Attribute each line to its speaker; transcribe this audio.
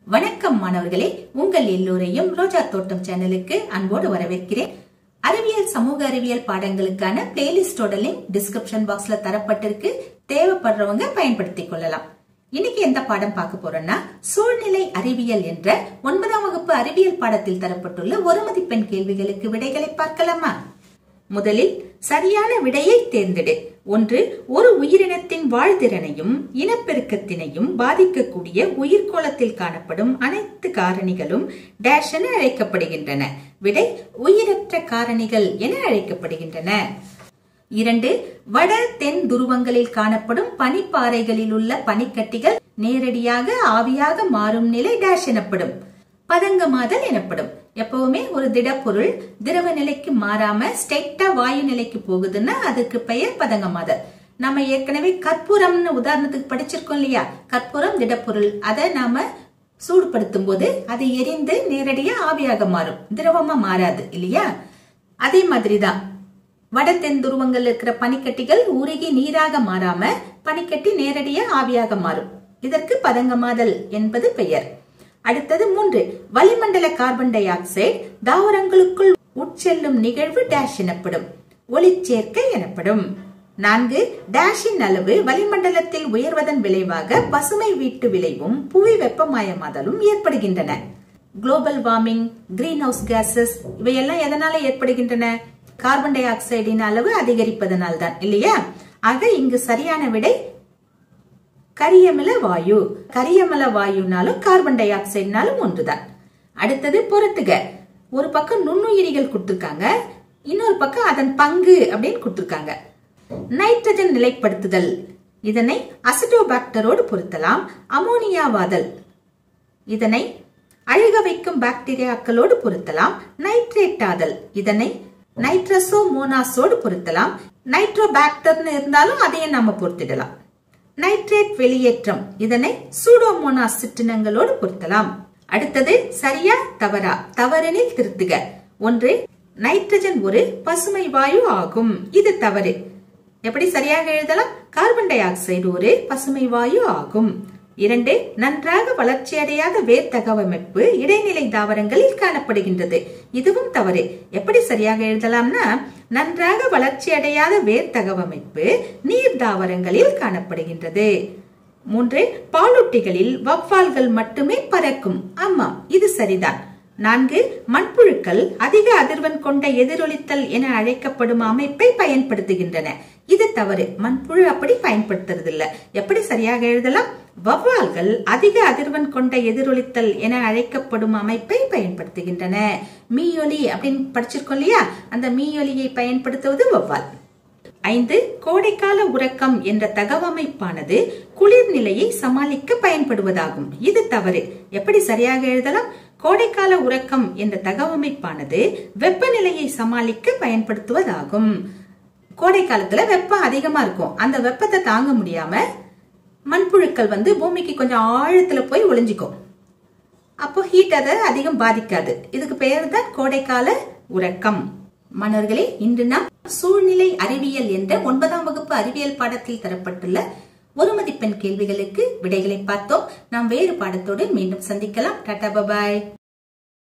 Speaker 1: வணக்கம் மாணவர்களே உங்கள் எல்லோரையும் ரோஜா தோட்டம் சேனலுக்கு அன்போடு வரவேற்கிறேன் அறிவியல் சமூக அறிவியல் பாடங்களுக்கான பிளேலிஸ்டோட லிங்க் டிஸ்கிரிப்ஷன் பாக்ஸ்ல தரப்பட்டிருக்கு தேவைப்படுறவங்க பயன்படுத்திக் கொள்ளலாம் இன்னைக்கு எந்த பாடம் பார்க்க போறோம்னா சூழ்நிலை அறிவியல் என்ற ஒன்பதாம் வகுப்பு அறிவியல் பாடத்தில் தரப்பட்டுள்ள ஒரு மதிப்பெண் கேள்விகளுக்கு விடைகளை பார்க்கலாமா முதலில் சரியான விடையை தேர்ந்தெடு ஒன்று ஒரு உயிரினத்தின் வாழ்திறனையும் இனப்பெருக்கத்தினையும் பாதிக்கக்கூடிய உயிர்கோளத்தில் காணப்படும் அனைத்து காரணிகளும் டேஷ் என அழைக்கப்படுகின்றன விடை உயிரற்ற காரணிகள் என அழைக்கப்படுகின்றன இரண்டு வட தென் துருவங்களில் காணப்படும் பனிப்பாறைகளில் உள்ள பனிக்கட்டிகள் நேரடியாக ஆவியாக மாறும் நிலை டேஷ் எனப்படும் பதங்கமாதல் எனப்படும் எப்பவுமே ஒரு திடப்பொருள் திரவ நிலைக்கு மாறாம ஸ்ட்ரெயிட்டா வாயு நிலைக்கு போகுதுன்னா அதுக்கு பெயர் பதங்கமாதல் நம்ம ஏற்கனவே கற்பூரம்னு உதாரணத்துக்கு படிச்சிருக்கோம் இல்லையா கற்பூரம் திடப்பொருள் அதை நாம சூடுபடுத்தும் போது அது எரிந்து நேரடியா ஆவியாக மாறும் திரவமா மாறாது இல்லையா அதே மாதிரிதான் வட தென் துருவங்கள் இருக்கிற பனிக்கட்டிகள் உருகி நீராக மாறாம பனிக்கட்டி நேரடியா ஆவியாக மாறும் இதற்கு பதங்கமாதல் என்பது பெயர் அடுத்தது மூன்று வளிமண்டல கார்பன் டை ஆக்சைடு தாவரங்களுக்குள் உட்செல்லும் நிகழ்வு டேஷ் எனப்படும் ஒளிச்சேர்க்கை எனப்படும் நான்கு டேஷின் அளவு வளிமண்டலத்தில் உயர்வதன் விளைவாக பசுமை வீட்டு விளைவும் புவி வெப்பமயமாதலும் ஏற்படுகின்றன global warming greenhouse gases இவையெல்லாம் எதனால ஏற்படுகின்றன கார்பன் டை ஆக்சைடின் அளவு அதிகரிப்பதனால் தான் இல்லையா ஆக இங்கு சரியான விடை கரியமல வாயு கரியமல வாயுனாலும் கார்பன் டை ஆக்சைடுனாலும் ஒன்றுதான் அடுத்தது பொறுத்துக ஒரு பக்கம் நுண்ணுயிரிகள் கொடுத்திருக்காங்க இன்னொரு பக்கம் அதன் பங்கு அப்படின்னு கொடுத்திருக்காங்க நைட்ரஜன் நிலைப்படுத்துதல் இதனை அசிடோபாக்டரோடு பொருத்தலாம் அமோனியாவாதல் இதனை அழுக வைக்கும் பாக்டீரியாக்களோடு பொருத்தலாம் நைட்ரேட் ஆதல் இதனை நைட்ரசோ மோனாஸோடு பொருத்தலாம் நைட்ரோபாக்டர்னு இருந்தாலும் அதையும் நாம பொருத்திடலாம் நைட்ரேட் வெளியேற்றம் இதனை சூடோமோனாஸ் சிற்றினங்களோடு பொருத்தலாம் அடுத்தது சரியா தவறா தவறெனில் திருத்துக ஒன்று நைட்ரஜன் ஒரு பசுமை வாயு ஆகும் இது தவறு எப்படி சரியாக எழுதலாம் கார்பன் டை ஆக்சைடு ஒரு பசுமை வாயு ஆகும் இரண்டு நன்றாக வளர்ச்சியடையாத வேர் தகவமைப்பு இடைநிலை தாவரங்களில் காணப்படுகின்றது இதுவும் தவறு எப்படி சரியாக எழுதலாம்னா நன்றாக வளர்ச்சியடையாத வேர் தகவமைப்பு நீர் தாவரங்களில் காணப்படுகின்றது மூன்று பாலூட்டிகளில் வவ்வால்கள் மட்டுமே பறக்கும் ஆமா இது சரிதான் நான்கு மண்புழுக்கள் அதிக அதிர்வெண் கொண்ட எதிரொலித்தல் என அழைக்கப்படும் அமைப்பை பயன்படுத்துகின்றன இது தவறு மண்புழு அப்படி பயன்படுத்துறது இல்ல எப்படி சரியாக எழுதலாம் வவ்வால்கள் அதிக அதிர்வெண் கொண்ட எதிரொலித்தல் என அழைக்கப்படும் அமைப்பை பயன்படுத்துகின்றன மீயொலி அப்படின்னு படிச்சிருக்கோம் இல்லையா அந்த மீயொலியை பயன்படுத்துவது வவ்வால் ஐந்து கோடைக்கால உறக்கம் என்ற தகவமைப்பானது குளிர் நிலையை சமாளிக்க பயன்படுவதாகும் இது தவறு எப்படி சரியாக எழுதலாம் கோடைக்கால உறக்கம் என்ற தகவமைப்பானது வெப்பநிலையை சமாளிக்க பயன்படுத்துவதாகும் கோடை காலத்துல வெப்பம் அதிகமா இருக்கும் அந்த வெப்பத்தை தாங்க முடியாம மண்புழுக்கள் வந்து பூமிக்கு கொஞ்சம் ஆழத்துல போய் ஒளிஞ்சிக்கும் அப்போ ஹீட் அதை அதிகம் பாதிக்காது இதுக்கு பெயர் தான் கோடைக்கால உறக்கம் மாணவர்களே இன்று நாம் சூழ்நிலை அறிவியல் என்ற ஒன்பதாம் வகுப்பு அறிவியல் பாடத்தில் தரப்பட்டுள்ள ஒரு மதிப்பெண் கேள்விகளுக்கு விடைகளை பார்த்தோம் நாம் வேறு பாடத்தோடு மீண்டும் சந்திக்கலாம் டாடா பபாய்